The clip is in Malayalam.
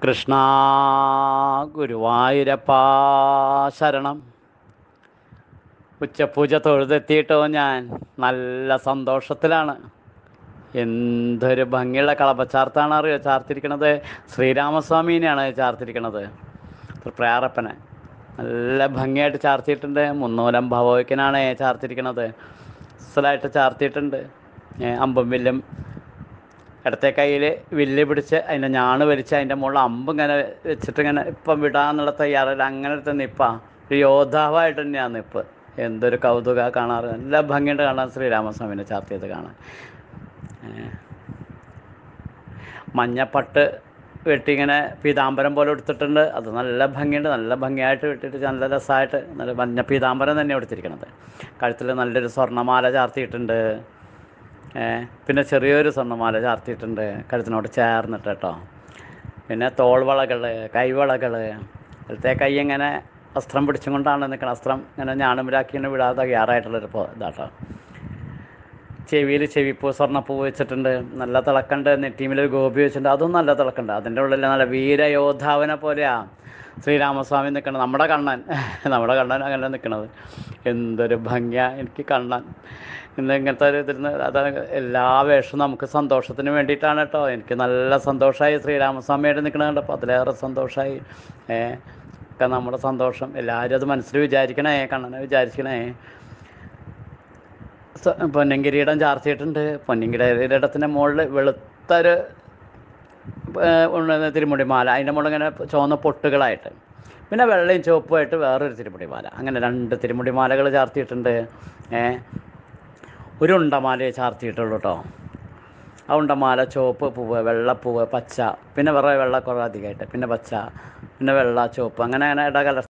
കൃഷ്ണ ഗുരുവായൂരപ്പാ ശരണം ഉച്ചപൂജ തൊഴുതെത്തിയിട്ടോ ഞാൻ നല്ല സന്തോഷത്തിലാണ് എന്തൊരു ഭംഗിയുള്ള കളപ്പച്ചാർത്താണ് അറിയോ ചാർത്തിരിക്കണത് ശ്രീരാമസ്വാമീനെയാണ് ചാർത്തിരിക്കണത് തൃപ്രയാറപ്പനെ നല്ല ഭംഗിയായിട്ട് ചാർത്തിയിട്ടുണ്ട് മുന്നൂലം ഭവോയ്ക്കനാണ് ചാർത്തിരിക്കണത് അസലായിട്ട് ചാർത്തിയിട്ടുണ്ട് ഏ, അമ്പും വില്ലും ഇടത്തെ കയ്യിൽ വില്ല് പിടിച്ച് അതിൻ്റെ ഞാണ് വലിച്ച് അതിൻ്റെ മുകളിൽ അമ്പ് ഇങ്ങനെ വെച്ചിട്ട് ഇങ്ങനെ ഇപ്പം വിടാന്നുള്ള തയ്യാറല്ല അങ്ങനത്തെ നിപ്പാ ഒരു യോദ്ധാവായിട്ട് തന്നെയാണ് നിപ്പ് എന്തൊരു കൗതുക കാണാറ് നല്ല ഭംഗിയുണ്ട് കാണാൻ ശ്രീരാമസ്വാമിനെ ചാർത്തിയത് കാണാൻ ഏ. മഞ്ഞപ്പട്ട് വെട്ടി ഇങ്ങനെ പീതാംബരം പോലെ എടുത്തിട്ടുണ്ട് അത് നല്ല ഭംഗിയുണ്ട് നല്ല ഭംഗിയായിട്ട് വെട്ടിയിട്ട് നല്ല രസമായിട്ട് നല്ല മഞ്ഞ പീതാംബരം തന്നെ എടുത്തിരിക്കണത് കഴുത്തിൽ നല്ലൊരു സ്വർണ്ണമാല ചാർത്തിയിട്ടുണ്ട് ഏ, പിന്നെ ചെറിയൊരു സ്വർണ്ണമാല ചാർത്തിയിട്ടുണ്ട് കഴുത്തിനോട് ചേർന്നിട്ട് കേട്ടോ പിന്നെ തോൾവളകൾ കൈവളകൾ അതിലത്തെ കൈ ഇങ്ങനെ വസ്ത്രം പിടിച്ചും കൊണ്ടാണ് നിൽക്കുന്നത് വസ്ത്രം ഇങ്ങനെ ഞാണുമിലാക്കി ഇങ്ങനെ വിടാതെ തയ്യാറായിട്ടുള്ളൊരു പോ ഇതാട്ടോ ചെവിയിൽ ചെവിപ്പൂ സ്വർണ്ണപ്പൂ വെച്ചിട്ടുണ്ട് നല്ല തിളക്കണ്ട് നെറ്റീമിലൊരു ഗോപി വെച്ചിട്ടുണ്ട് അതും നല്ല തിളക്കണ്ട് അതിൻ്റെ ഉള്ളിൽ നല്ല വീരയോദ്ധാവിനെ പോലെയാ ശ്രീരാമസ്വാമി നിൽക്കുന്നത് നമ്മുടെ കണ്ണൻ നമ്മുടെ കണ്ണൻ അങ്ങനെ നിൽക്കണത് എന്തൊരു ഭംഗിയാ എനിക്ക് കണ്ണൻ ഇന്ന് ഇങ്ങനത്തെ ഒരു ഇതിരുന്ന് അതാണ് എല്ലാ വേഷവും നമുക്ക് സന്തോഷത്തിന് വേണ്ടിയിട്ടാണ് കേട്ടോ എനിക്ക് നല്ല സന്തോഷമായി ശ്രീരാമസ്വാമിയായിട്ട് നിൽക്കണത് കണ്ടപ്പോൾ അതിലേറെ സന്തോഷമായി ഏ ഒക്കെ നമ്മുടെ സന്തോഷം എല്ലാവരും അത് മനസ്സിൽ വിചാരിക്കണേ കണ്ണനെ വിചാരിക്കണേ സ- പൊന്നിൻകിരീടം ചാർത്തിയിട്ടുണ്ട് പൊന്നിൻകിരീടത്തിൻ്റെ മുകളിൽ വെളുത്തൊരു ഏഹ്, ഉള്ള തിരുമുടിമാല അതിൻ്റെ മുകളിൽ ഇങ്ങനെ ചുവന്ന പൊട്ടുകളായിട്ട് പിന്നെ വെള്ളയും ചുവപ്പുമായിട്ട് വേറൊരു തിരുമുടിമാല അങ്ങനെ രണ്ട് തിരുമുടിമാലകൾ ചാർത്തിയിട്ടുണ്ട് ഏ ഒരു ഉണ്ടമാലയെ ചാർത്തിയിട്ടുള്ളൂ കേട്ടോ ആ ഉണ്ടമാല ചുവപ്പ് പൂവ് വെള്ളപ്പൂവ് പച്ച പിന്നെ വേറെ വെള്ള കുറേ അധികമായിട്ട് പിന്നെ പച്ച പിന്നെ വെള്ള ചുവപ്പ് അങ്ങനെ അങ്ങനെ ഇടകല